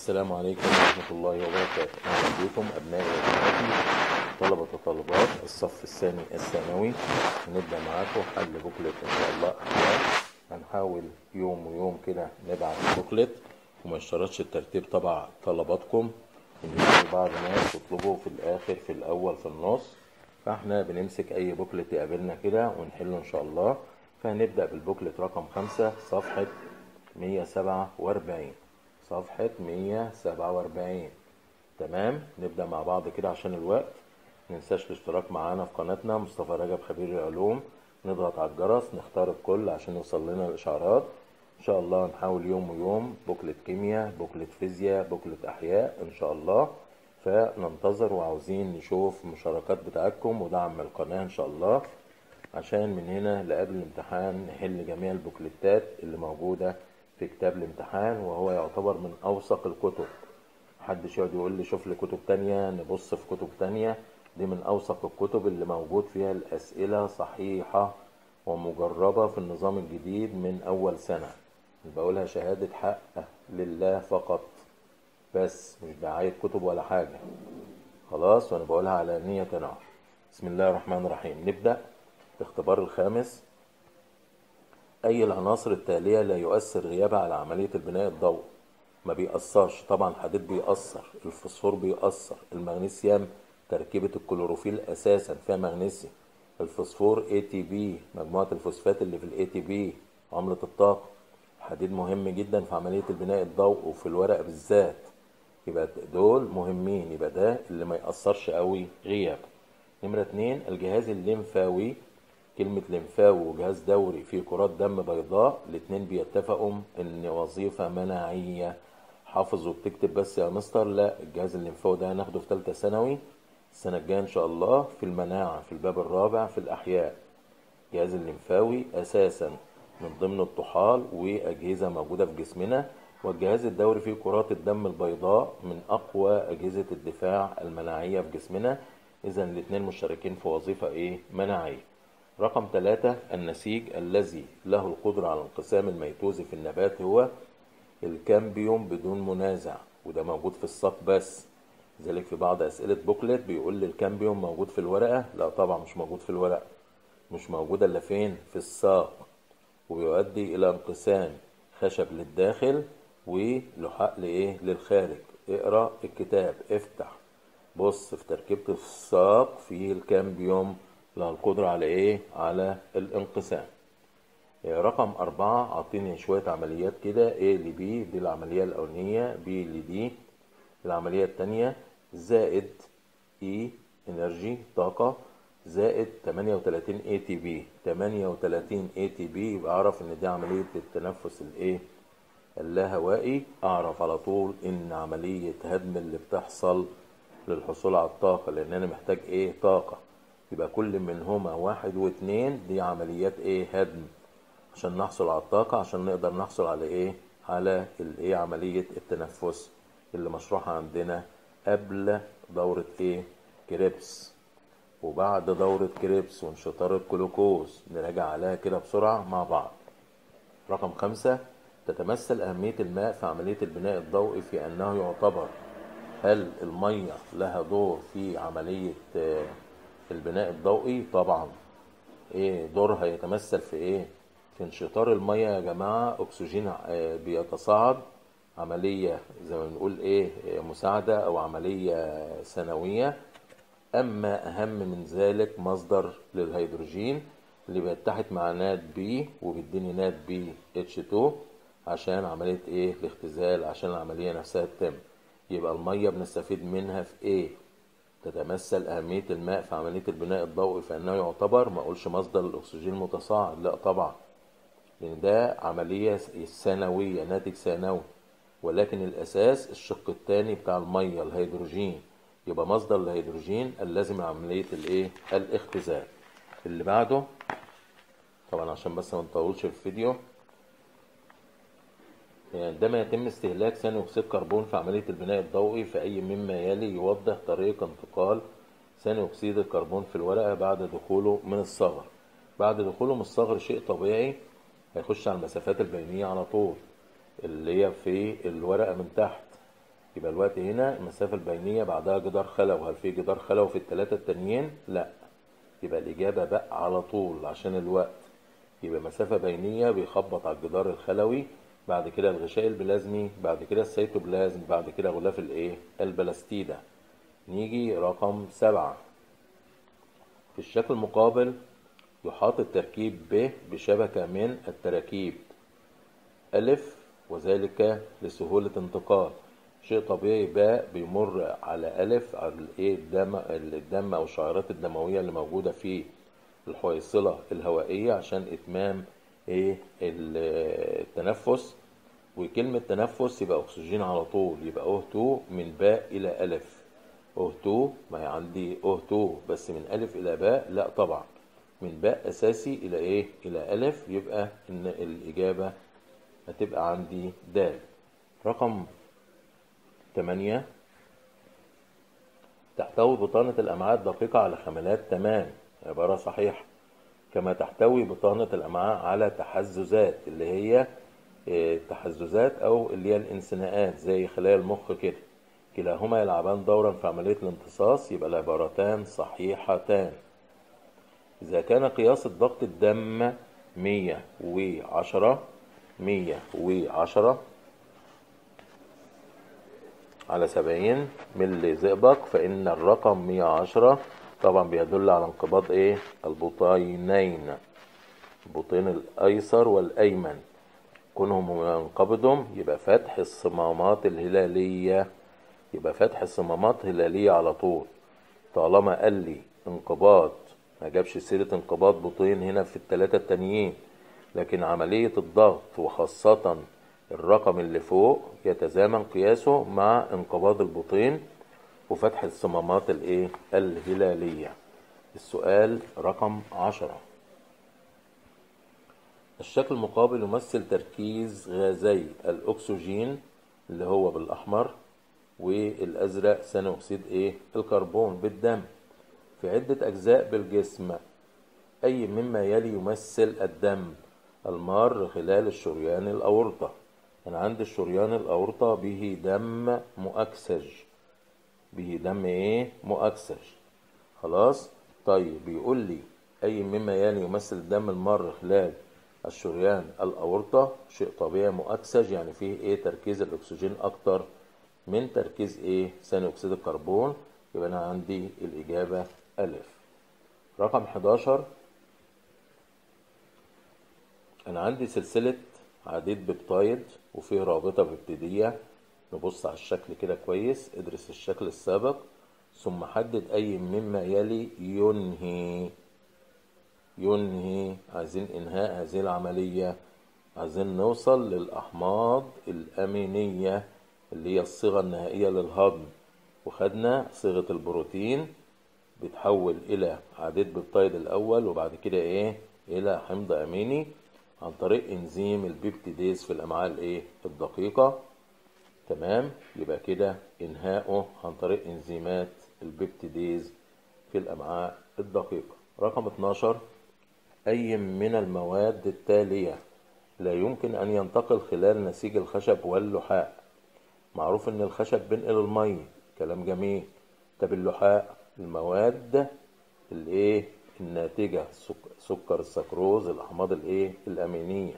السلام عليكم ورحمة الله وبركاته أهلا بكم أبنائي وبناتي طلبة وطالبات الصف الثاني الثانوي هنبدأ معاكم حل بوكلت إن شاء الله أحوال هنحاول يوم ويوم كده نبعت بوكلت وما اشترطش الترتيب طبعا طلباتكم إن في بعض ناس تطلبوا في الآخر في الأول في النص فاحنا بنمسك أي بوكلت يقابلنا كده ونحله إن شاء الله فهنبدأ بالبوكلت رقم خمسة صفحة 147 صفحة 147 تمام نبدأ مع بعض كده عشان الوقت مننساش الاشتراك معانا في قناتنا مصطفى رجب خبير العلوم نضغط على الجرس نختار الكل عشان يوصل لنا الإشعارات إن شاء الله نحاول يوم ويوم بوكلت كيمياء بوكلت فيزياء بوكلت أحياء إن شاء الله فننتظر وعاوزين نشوف المشاركات بتاعتكم ودعم القناة إن شاء الله عشان من هنا لقبل الامتحان نحل جميع البوكلتات اللي موجودة في كتاب الامتحان وهو يعتبر من أوثق الكتب محدش يقعد يقول لي شوف لي كتب تانية نبص في كتب تانية دي من أوثق الكتب اللي موجود فيها الأسئلة صحيحة ومجربة في النظام الجديد من أول سنة بقولها شهادة حق لله فقط بس مش دعاية كتب ولا حاجة خلاص وأنا بقولها على نية نار بسم الله الرحمن الرحيم نبدأ الاختبار الخامس أي العناصر التالية لا يؤثر غيابها على عملية البناء الضوئي ما بيأثرش طبعا الحديد بيأثر الفوسفور بيأثر المغنيسيوم تركيبة الكلوروفيل أساسا فيها مغنيسيوم الفوسفور ATP مجموعة الفوسفات اللي في ال ATP عملة الطاقة الحديد مهم جدا في عملية البناء الضوئي وفي الورق بالذات يبقى دول مهمين يبقى ده اللي ما يأثرش قوي غياب نمرة اتنين الجهاز الليمفاوي كلمة لمفاوي وجهاز دوري في كرات دم بيضاء الاتنين بيتفقوا ان وظيفة مناعية حافظ وبتكتب بس يا مستر لا الجهاز الليمفاوي ده هناخده في ثالثة ثانوي السنة الجاية ان شاء الله في المناعة في الباب الرابع في الأحياء الجهاز الليمفاوي أساسا من ضمن الطحال وأجهزة موجودة في جسمنا والجهاز الدوري فيه كرات الدم البيضاء من أقوى أجهزة الدفاع المناعية في جسمنا إذا الاتنين مشتركين في وظيفة إيه مناعية رقم ثلاثة النسيج الذي له القدرة على انقسام الميتوزي في النبات هو الكامبيوم بدون منازع وده موجود في الساق بس لذلك في بعض أسئلة بوكلت بيقول لي الكامبيوم موجود في الورقة لا طبعا مش موجود في الورقة مش موجودة إلا فين في الساق ويؤدي إلى انقسام خشب للداخل ولحاء لإيه للخارج اقرأ الكتاب افتح بص في تركيبة الساق في الكامبيوم لها القدرة على ايه على الانقسام رقم أربعة عطيني شوية عمليات كده A ل B دي العملية الأولانية B ل D العملية التانية زائد E انرجي طاقة زائد 38 ATP 38 ATP يبقى أعرف إن دي عملية التنفس الإيه اللاهوائي أعرف على طول إن عملية هدم اللي بتحصل للحصول على الطاقة لأن أنا محتاج إيه طاقة يبقى كل منهما واحد واثنين دي عمليات ايه هدم عشان نحصل على الطاقة عشان نقدر نحصل على ايه على الايه عملية التنفس اللي مشروحة عندنا قبل دورة ايه كريبس وبعد دورة كريبس وانشطار الجلوكوز نراجع عليها كده بسرعة مع بعض رقم خمسة تتمثل أهمية الماء في عملية البناء الضوئي في أنه يعتبر هل المية لها دور في عملية البناء الضوئي طبعا ايه دورها يتمثل في ايه في انشطار المية يا جماعة اكسجين بيتصاعد عملية زي ما بنقول ايه مساعدة او عملية سنوية اما اهم من ذلك مصدر للهيدروجين اللي بيتحد مع نات بي وبيديني نات بي اتش 2 عشان عملية ايه الاختزال عشان العملية نفسها تتم يبقى المية بنستفيد منها في ايه تتمثل أهمية الماء في عملية البناء الضوئي فإنه يعتبر ما أقولش مصدر الأكسجين المتصاعد لا طبعا لأن ده عملية سنوية ناتج ثانوي ولكن الأساس الشق الثاني بتاع المية الهيدروجين يبقى مصدر الهيدروجين اللازم لعملية الإيه؟ الاختزال اللي بعده طبعا عشان بس ما نطولش في الفيديو عندما يتم استهلاك ثاني أكسيد كربون في عملية البناء الضوئي في أي مما يلي يوضح طريقة انتقال ثاني أكسيد الكربون في الورقة بعد دخوله من الصغر بعد دخوله من الصغر شيء طبيعي هيخش على المسافات البينية على طول اللي هي في الورقة من تحت يبقى الوقت هنا المسافة البينية بعدها جدار خلوي هل في جدار خلوي في التلاتة التانيين؟ لا يبقى الإجابة بقى على طول عشان الوقت يبقى مسافة بينية بيخبط على الجدار الخلوي بعد كده الغشاء البلازمي بعد كده السيتوبلازم بعد كده غلاف الايه البلاستيدة نيجي رقم سبعة في الشكل المقابل يحاط التركيب ب بشبكة من التراكيب ألف وذلك لسهولة انتقال شيء طبيعي باء بيمر على ألف على الإيه الدم الدم أو الشعيرات الدموية اللي موجودة في الحويصلة الهوائية عشان إتمام إيه التنفس وكلمة تنفس يبقى أكسجين على طول يبقى أه 2 من باء إلى ألف أه 2 ما هي عندي أه 2 بس من ألف إلى باء لا طبعا من باء أساسي إلى إيه إلى ألف يبقى إن الإجابة هتبقى عندي د رقم 8 تحتوي بطانة الأمعاء الدقيقة على خملات تمام عبارة صحيحة كما تحتوي بطانة الأمعاء على تحززات اللي هي التحززات أو اللي هي الانثناءات زي خلايا المخ كده كلاهما يلعبان دورا في عملية الامتصاص يبقى العبارتان صحيحتان إذا كان قياس الضغط الدم 110 110 على 70 ملي زئبق فإن الرقم 110 طبعا بيدل على انقباض ايه البطينين البطين الأيسر والأيمن كونهم ينقبضهم يبقى فتح الصمامات الهلالية يبقى فتح الصمامات هلالية على طول طالما قال لي انقباض ما جابش سيرة انقباض بطين هنا في التلاتة التانيين لكن عملية الضغط وخاصة الرقم اللي فوق يتزامن قياسه مع انقباض البطين وفتح الصمامات الايه الهلالية السؤال رقم عشرة الشكل المقابل يمثل تركيز غازي الأكسجين اللي هو بالأحمر والأزرق ثاني أكسيد إيه الكربون بالدم في عدة أجزاء بالجسم أي مما يلي يمثل الدم المار خلال الشريان الأورطة أنا عندي الشريان الأورطة به دم مؤكسج به دم إيه مؤكسج خلاص طيب بيقول لي أي مما يلي يمثل الدم المار خلال الشريان الأورطة شيء طبيعي مؤكسج يعني فيه إيه تركيز الأكسجين أكتر من تركيز إيه ثاني أكسيد الكربون يبقى أنا عندي الإجابة ألف رقم 11 أنا عندي سلسلة عديد بيبتايد وفيه رابطة ببتدية نبص على الشكل كده كويس ادرس الشكل السابق ثم حدد أي مما يلي ينهي ينهي عايزين إنهاء هذه العملية عايزين نوصل للأحماض الأمينية اللي هي الصيغة النهائية للهضم وخدنا صيغة البروتين بتحول إلى عديد بيبتايد الأول وبعد كده إيه إلى حمض أميني عن طريق إنزيم البيبتيديز في الأمعاء الإيه الدقيقة تمام يبقى كده إنهاؤه عن طريق إنزيمات البيبتيديز في الأمعاء الدقيقة رقم 12 أي من المواد التالية لا يمكن أن ينتقل خلال نسيج الخشب واللحاء معروف إن الخشب بينقل المية كلام جميل طب اللحاء المواد الايه الناتجة سكر السكروز الأحماض الايه الأمينية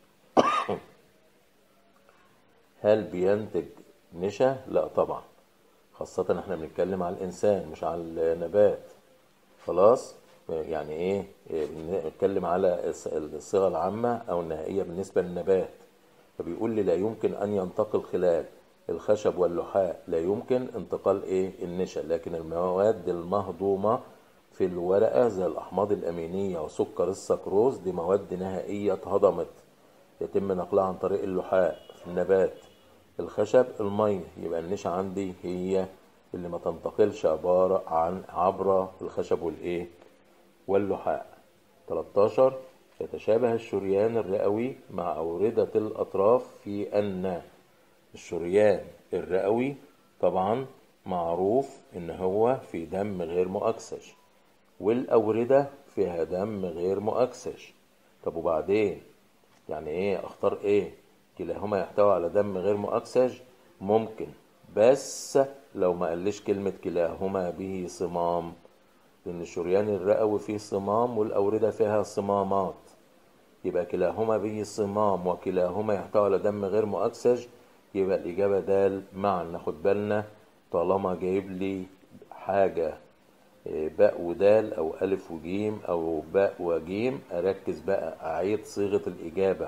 هل بينتج نشا؟ لا طبعا خاصة احنا بنتكلم على الإنسان مش على النبات خلاص يعني ايه بنتكلم على الصيغة العامة أو النهائية بالنسبة للنبات فبيقول لي لا يمكن أن ينتقل خلال الخشب واللحاء لا يمكن انتقال ايه النشا لكن المواد المهضومة في الورقة زي الأحماض الأمينية وسكر السكروز دي مواد نهائية اتهضمت يتم نقلها عن طريق اللحاء في النبات الخشب المية يبقى النشا عندي هي اللي ما تنتقلش عبارة عن عبر الخشب والإيه واللحاء 13 يتشابه الشريان الرئوي مع أوردة الأطراف في أن الشريان الرئوي طبعا معروف إن هو في دم غير مؤكسج والأوردة فيها دم غير مؤكسج طب وبعدين يعني إيه أختار إيه كلاهما يحتوي على دم غير مؤكسج ممكن بس لو ما قاليش كلمة كلاهما به صمام لأن الشريان الرئوي فيه صمام والأوردة فيها صمامات يبقى كلاهما به صمام وكلاهما يحتوي على دم غير مؤكسج يبقى الإجابة دال معا ناخد بالنا طالما جايب لي حاجة باء ودال أو ألف وجيم أو باء وجيم أركز بقى أعيد صيغة الإجابة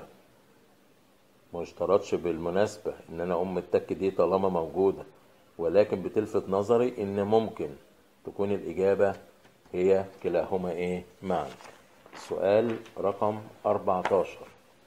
ما اشترطش بالمناسبة إن أنا أم التك دي طالما موجودة ولكن بتلفت نظري إن ممكن تكون الإجابة هي كلاهما إيه معا سؤال رقم 14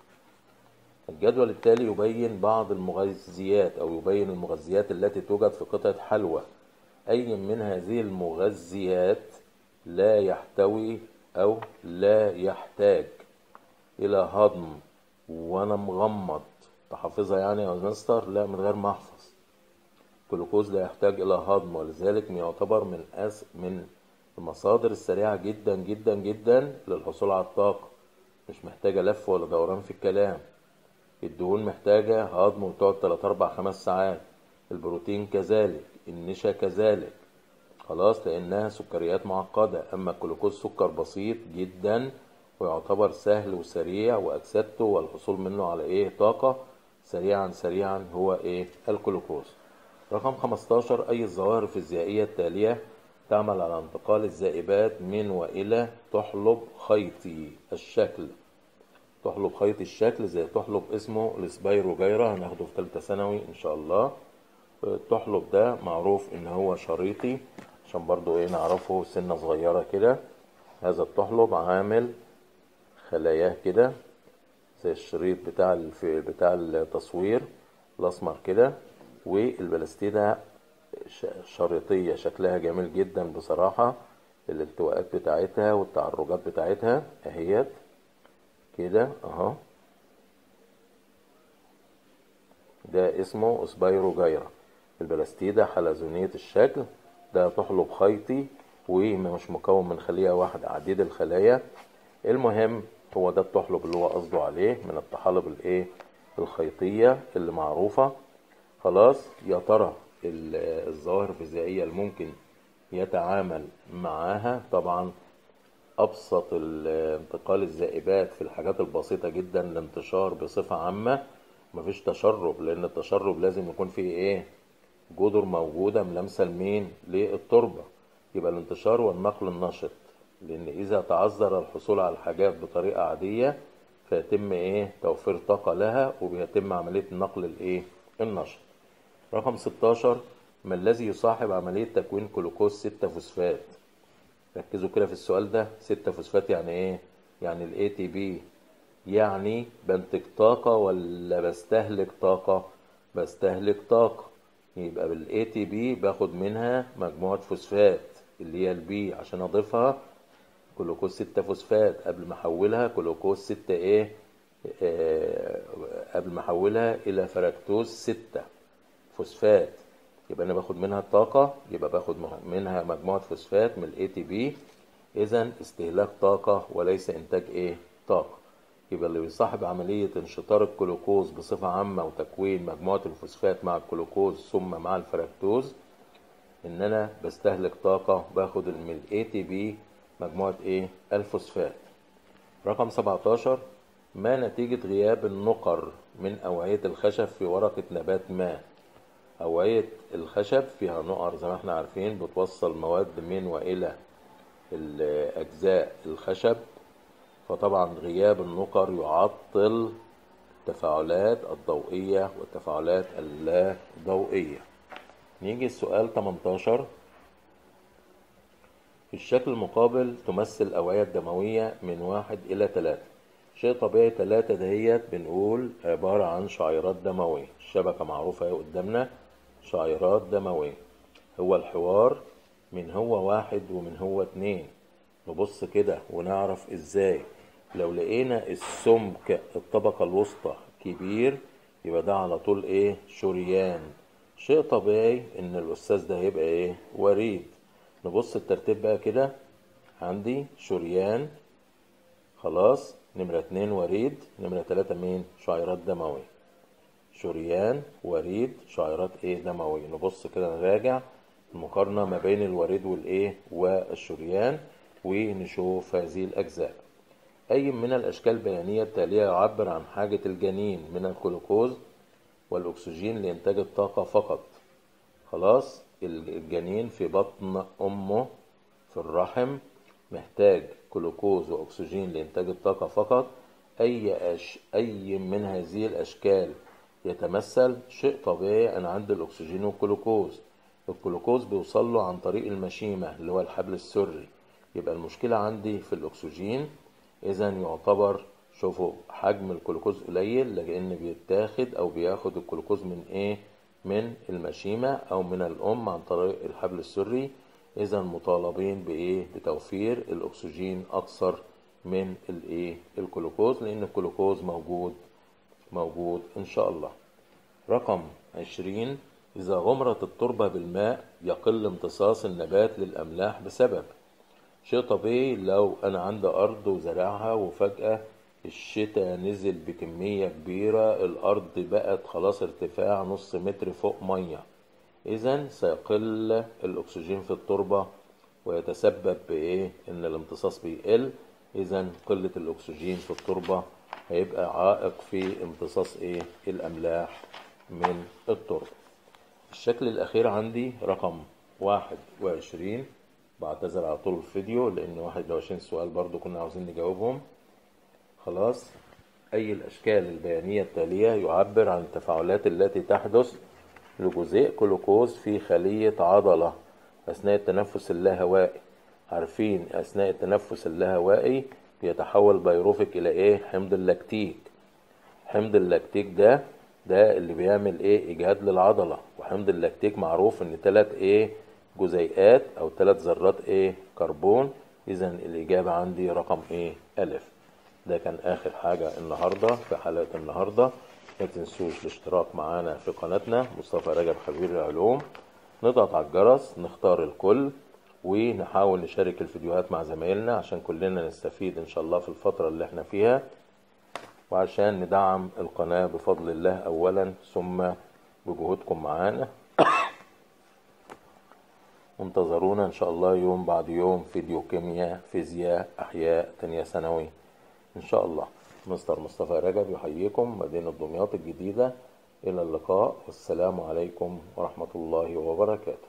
الجدول التالي يبين بعض المغذيات أو يبين المغذيات التي توجد في قطعة حلوى أي من هذه المغذيات لا يحتوي أو لا يحتاج إلى هضم وأنا مغمض تحفظها يعني يا مستر لا من غير ما أحفظ الجلوكوز لا يحتاج إلى هضم ولذلك يعتبر من أس من المصادر السريعة جدا جدا جدا للحصول على الطاقة مش محتاجة لف ولا دوران في الكلام الدهون محتاجة هضم وتقعد 3 4 5 ساعات البروتين كذلك النشا كذلك خلاص لأنها سكريات معقدة أما الجلوكوز سكر بسيط جدا ويعتبر سهل وسريع وأكسدته والحصول منه على إيه طاقة سريعا سريعا هو إيه الجلوكوز رقم 15 أي الظواهر الفيزيائية التالية تعمل على انتقال الذائبات من وإلى تحلب خيطي الشكل تحلب خيط الشكل زي تحلب اسمه السبايروجيرا هناخده في ثالثة ثانوي إن شاء الله التحلب ده معروف إن هو شريطي عشان برضو إيه نعرفه سنة صغيرة كده هذا التحلب عامل خلاياه كده زي الشريط بتاع الف... بتاع التصوير الأسمر كده والبلاستيدة شريطية شكلها جميل جدا بصراحة الالتواءات بتاعتها والتعرجات بتاعتها اهيت كده اهو ده اسمه سبايروجيرا البلاستيدة حلزونية الشكل ده تحلب خيطي ومش مكون من خلية واحدة عديد الخلايا المهم هو ده التحلب اللي هو قصده عليه من التحالب الايه الخيطية اللي معروفة خلاص يا ترى الظواهر الفيزيائية اللي ممكن يتعامل معاها طبعا أبسط انتقال الذائبات في الحاجات البسيطة جدا الانتشار بصفة عامة مفيش تشرب لأن التشرب لازم يكون فيه إيه جذر موجودة ملامسة لمين للتربة يبقى الانتشار والنقل النشط لأن إذا تعذر الحصول على الحاجات بطريقة عادية فيتم إيه توفير طاقة لها وبيتم عملية النقل الإيه النشط رقم 16 ما الذي يصاحب عملية تكوين جلوكوز 6 فوسفات ركزوا كده في السؤال ده 6 فوسفات يعني ايه يعني الاي تي بي يعني بنتج طاقة ولا بستهلك طاقة بستهلك طاقة يبقى بالاي تي بي باخد منها مجموعة فوسفات اللي هي البي عشان اضيفها جلوكوز 6 فوسفات قبل ما احولها جلوكوز 6 ايه آه قبل ما احولها الى فركتوز 6 فوسفات يبقى انا باخد منها الطاقة يبقى باخد منها مجموعة فوسفات من الاي تي بي اذا استهلاك طاقة وليس انتاج ايه طاقة يبقى اللي بيصاحب عملية انشطار الجلوكوز بصفة عامة وتكوين مجموعة الفوسفات مع الجلوكوز ثم مع الفركتوز ان انا بستهلك طاقة باخد من الاي تي بي مجموعة ايه الفوسفات رقم 17 ما نتيجة غياب النقر من أوعية الخشب في ورقة نبات ما أوعية الخشب فيها نقر زي ما احنا عارفين بتوصل مواد من وإلى أجزاء الخشب فطبعا غياب النقر يعطل التفاعلات الضوئية والتفاعلات اللا ضوئية نيجي السؤال 18 في الشكل المقابل تمثل الأوعية الدموية من واحد إلى ثلاثة شيء طبيعي ثلاثة دهيت بنقول عبارة عن شعيرات دموية الشبكة معروفة اهي قدامنا شعيرات دموية هو الحوار من هو واحد ومن هو اتنين نبص كده ونعرف ازاي لو لقينا السمك الطبقة الوسطى كبير يبقى ده على طول ايه شريان شيء طبيعي ان الاستاذ ده هيبقى ايه وريد نبص الترتيب بقى كده عندي شريان خلاص نمرة اتنين وريد نمرة تلاتة مين شعيرات دموية شريان وريد شعيرات ايه دموي نبص كده نراجع المقارنة ما بين الوريد والايه والشريان ونشوف هذه الأجزاء أي من الأشكال البيانية التالية يعبر عن حاجة الجنين من الجلوكوز والأكسجين لإنتاج الطاقة فقط خلاص الجنين في بطن أمه في الرحم محتاج جلوكوز وأكسجين لإنتاج الطاقة فقط أي أش... أي من هذه الأشكال يتمثل شيء طبيعي أنا عندي الأكسجين والجلوكوز الجلوكوز بيوصل له عن طريق المشيمة اللي هو الحبل السري يبقى المشكلة عندي في الأكسجين إذا يعتبر شوفوا حجم الجلوكوز قليل لأن بيتاخد أو بياخد الجلوكوز من إيه من المشيمة أو من الأم عن طريق الحبل السري إذا مطالبين بإيه بتوفير الأكسجين أكثر من الإيه الجلوكوز لأن الجلوكوز موجود موجود إن شاء الله رقم عشرين إذا غمرت التربة بالماء يقل امتصاص النبات للأملاح بسبب شيء طبيعي لو أنا عندي أرض وزرعها وفجأة الشتاء نزل بكمية كبيرة الأرض بقت خلاص ارتفاع نص متر فوق مية إذا سيقل الأكسجين في التربة ويتسبب بإيه؟ إن الامتصاص بيقل إذا قلة الأكسجين في التربة هيبقى عائق في امتصاص إيه؟ الأملاح من التربة الشكل الأخير عندي رقم واحد وعشرين بعتذر على طول الفيديو لأن واحد وعشرين سؤال برضو كنا عاوزين نجاوبهم خلاص أي الأشكال البيانية التالية يعبر عن التفاعلات التي تحدث لجزيء جلوكوز في خلية عضلة أثناء التنفس اللاهوائي عارفين أثناء التنفس اللاهوائي بيتحول بيروفيك إلى إيه حمض اللاكتيك حمض اللاكتيك ده ده اللي بيعمل إيه إجهاد للعضلة وحمض اللاكتيك معروف إن تلات إيه جزيئات أو تلات ذرات إيه كربون إذا الإجابة عندي رقم إيه ألف ده كان آخر حاجة النهاردة في حلقة النهاردة ما تنسوش الاشتراك معانا في قناتنا مصطفى رجب خبير العلوم نضغط على الجرس نختار الكل ونحاول نشارك الفيديوهات مع زمايلنا عشان كلنا نستفيد ان شاء الله في الفترة اللي احنا فيها وعشان ندعم القناة بفضل الله اولا ثم بجهودكم معانا انتظرونا ان شاء الله يوم بعد يوم فيديو كيمياء فيزياء احياء تانية ثانوي ان شاء الله مستر مصطفى رجب يحييكم مدينة دمياط الجديدة إلى اللقاء والسلام عليكم ورحمة الله وبركاته